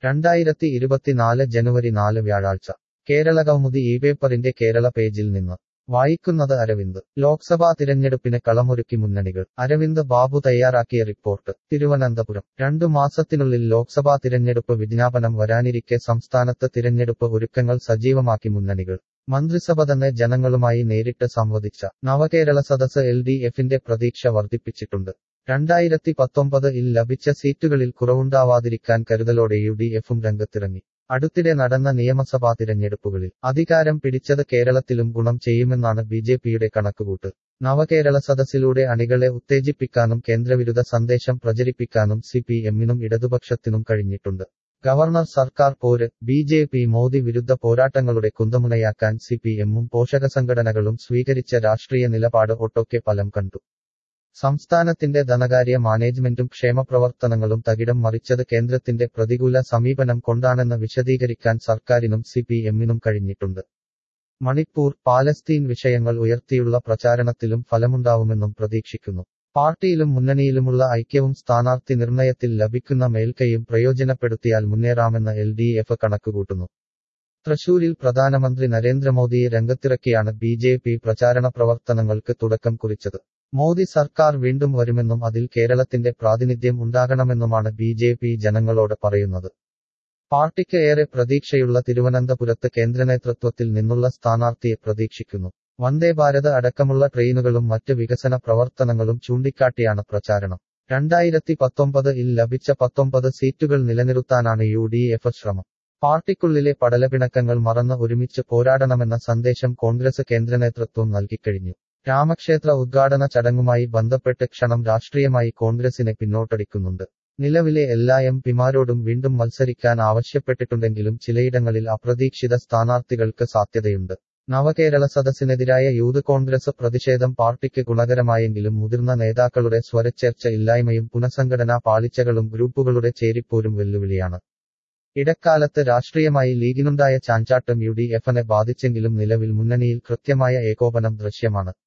രണ്ടായിരത്തി ഇരുപത്തിനാല് ജനുവരി നാല് വ്യാഴാഴ്ച കേരള കൗമുദി ഈ പേപ്പറിന്റെ കേരള പേജിൽ നിന്ന് വായിക്കുന്നത് അരവിന്ദ് ലോക്സഭാ തിരഞ്ഞെടുപ്പിന് കളമൊരുക്കി മുന്നണികൾ അരവിന്ദ് ബാബു തയ്യാറാക്കിയ റിപ്പോർട്ട് തിരുവനന്തപുരം രണ്ടു മാസത്തിനുള്ളിൽ ലോക്സഭാ തിരഞ്ഞെടുപ്പ് വിജ്ഞാപനം വരാനിരിക്കെ സംസ്ഥാനത്ത് തിരഞ്ഞെടുപ്പ് ഒരുക്കങ്ങൾ സജീവമാക്കി മുന്നണികൾ മന്ത്രിസഭ തന്നെ ജനങ്ങളുമായി നേരിട്ട് സംവദിച്ച നവകേരള സദസ് എൽ ഡി എഫിന്റെ പ്രതീക്ഷ വർദ്ധിപ്പിച്ചിട്ടുണ്ട് രണ്ടായിരത്തി പത്തൊമ്പത് ഇൽ ലഭിച്ച സീറ്റുകളിൽ കുറവുണ്ടാവാതിരിക്കാൻ കരുതലോടെ യു ഡി എഫും രംഗത്തിറങ്ങി അടുത്തിടെ നടന്ന നിയമസഭാ തിരഞ്ഞെടുപ്പുകളിൽ അധികാരം പിടിച്ചത് കേരളത്തിലും ഗുണം ചെയ്യുമെന്നാണ് ബി ജെ പിയുടെ കണക്കുകൂട്ട് നവകേരള സദസ്സിലൂടെ അണികളെ ഉത്തേജിപ്പിക്കാനും കേന്ദ്രവിരുദ്ധ സന്ദേശം പ്രചരിപ്പിക്കാനും സി പി എമ്മിനും ഇടതുപക്ഷത്തിനും കഴിഞ്ഞിട്ടുണ്ട് ഗവർണർ സർക്കാർ പോര് ബി ജെ പി മോദി വിരുദ്ധ പോരാട്ടങ്ങളുടെ കുന്തമുനയാക്കാൻ സി പി എമ്മും പോഷക സംഘടനകളും സ്വീകരിച്ച രാഷ്ട്രീയ നിലപാട് ഒട്ടൊക്കെ ഫലം കണ്ടു സംസ്ഥാനത്തിന്റെ ധനകാര്യ മാനേജ്മെന്റും ക്ഷേമപ്രവർത്തനങ്ങളും തകിടം മറിച്ചത് കേന്ദ്രത്തിന്റെ പ്രതികൂല സമീപനം കൊണ്ടാണെന്ന് വിശദീകരിക്കാൻ സർക്കാരിനും സി പി എമ്മിനും കഴിഞ്ഞിട്ടുണ്ട് മണിപ്പൂർ പാലസ്തീൻ വിഷയങ്ങൾ ഉയർത്തിയുള്ള പ്രചാരണത്തിലും ഫലമുണ്ടാവുമെന്നും പ്രതീക്ഷിക്കുന്നു പാർട്ടിയിലും മുന്നണിയിലുമുള്ള ഐക്യവും സ്ഥാനാർത്ഥി നിർണയത്തിൽ ലഭിക്കുന്ന മേൽക്കൈയും പ്രയോജനപ്പെടുത്തിയാൽ മുന്നേറാമെന്ന് എൽ ഡി എഫ് കണക്കുകൂട്ടുന്നു തൃശൂരിൽ പ്രധാനമന്ത്രി നരേന്ദ്രമോദിയെ രംഗത്തിറക്കിയാണ് ബി ജെ പി പ്രചാരണ പ്രവർത്തനങ്ങൾക്ക് തുടക്കം കുറിച്ചത് മോദി സർക്കാർ വീണ്ടും വരുമെന്നും അതിൽ കേരളത്തിന്റെ പ്രാതിനിധ്യം ഉണ്ടാകണമെന്നുമാണ് ബി ജെ പി ജനങ്ങളോട് പറയുന്നത് പാർട്ടിക്ക് ഏറെ പ്രതീക്ഷയുള്ള തിരുവനന്തപുരത്ത് കേന്ദ്രനേതൃത്വത്തിൽ നിന്നുള്ള സ്ഥാനാർത്ഥിയെ പ്രതീക്ഷിക്കുന്നു വന്ദേ ഭാരത് അടക്കമുള്ള ട്രെയിനുകളും മറ്റ് വികസന പ്രവർത്തനങ്ങളും ചൂണ്ടിക്കാട്ടിയാണ് പ്രചാരണം രണ്ടായിരത്തി പത്തൊമ്പത് ഇൽ ലഭിച്ച പത്തൊമ്പത് സീറ്റുകൾ നിലനിർത്താനാണ് യു ഡി എഫ് ശ്രമം പാർട്ടിക്കുള്ളിലെ പടലപിണക്കങ്ങൾ മറന്ന് ഒരുമിച്ച് പോരാടണമെന്ന സന്ദേശം കോൺഗ്രസ് കേന്ദ്രനേതൃത്വം നൽകിക്കഴിഞ്ഞു രാമക്ഷേത്ര ഉദ്ഘാടന ചടങ്ങുമായി ബന്ധപ്പെട്ട് ക്ഷണം രാഷ്ട്രീയമായി കോൺഗ്രസിനെ പിന്നോട്ടടിക്കുന്നുണ്ട് നിലവിലെ എല്ലാ എം പിമാരോടും വീണ്ടും മത്സരിക്കാൻ ആവശ്യപ്പെട്ടിട്ടുണ്ടെങ്കിലും ചിലയിടങ്ങളിൽ അപ്രതീക്ഷിത സ്ഥാനാർത്ഥികൾക്ക് സാധ്യതയുണ്ട് നവകേരള സദസ്സിനെതിരായ യൂത്ത് കോൺഗ്രസ് പ്രതിഷേധം പാർട്ടിക്ക് ഗുണകരമായെങ്കിലും മുതിർന്ന നേതാക്കളുടെ സ്വരച്ചേർച്ച ഇല്ലായ്മയും പുനഃസംഘടനാ പാളിച്ചകളും ഗ്രൂപ്പുകളുടെ ചേരിപ്പോരും വെല്ലുവിളിയാണ് ഇടക്കാലത്ത് രാഷ്ട്രീയമായി ലീഗിനുണ്ടായ ചാഞ്ചാട്ടം യു ഡി എഫിനെ ബാധിച്ചെങ്കിലും നിലവിൽ മുന്നണിയിൽ കൃത്യമായ ഏകോപനം ദൃശ്യമാണ്